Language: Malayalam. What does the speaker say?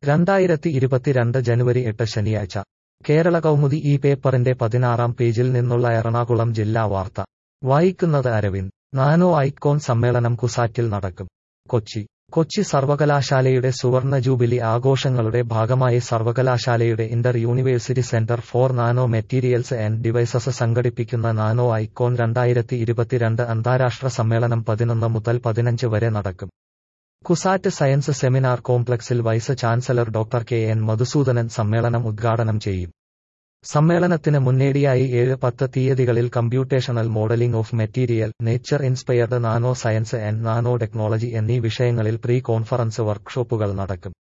രണ്ടായിരത്തി ഇരുപത്തിരണ്ട് ജനുവരി എട്ട് ശനിയാഴ്ച കേരള കൗമുദി ഈ പേപ്പറിന്റെ പതിനാറാം പേജിൽ നിന്നുള്ള എറണാകുളം ജില്ലാ വാർത്ത വായിക്കുന്നത് അരവിന്ദ് നാനോ ഐക്കോൺ സമ്മേളനം കുസാറ്റിൽ നടക്കും കൊച്ചി കൊച്ചി സർവകലാശാലയുടെ സുവർണ ജൂബിലി ആഘോഷങ്ങളുടെ ഭാഗമായി സർവകലാശാലയുടെ inter university centre for nano materials and devices സംഘടിപ്പിക്കുന്ന നാനോ ഐക്കോൺ രണ്ടായിരത്തി ഇരുപത്തിരണ്ട് അന്താരാഷ്ട്ര സമ്മേളനം പതിനൊന്ന് മുതൽ പതിനഞ്ച് വരെ നടക്കും കുസാറ്റ് സയൻസ് സെമിനാർ കോംപ്ലക്സിൽ vice chancellor doctor K N Madhusoodanan സമ്മേളനം ഉദ്ഘാടനം ചെയ്യും സമ്മേളനത്തിന് മുന്നേടിയായി ഏഴ് പത്ത് തീയതികളിൽ computational modelling of material nature inspired nano science and nano technology എന്നീ വിഷയങ്ങളിൽ പ്രീ കോൺഫറൻസ് വർക്ക്ഷോപ്പുകൾ നടക്കും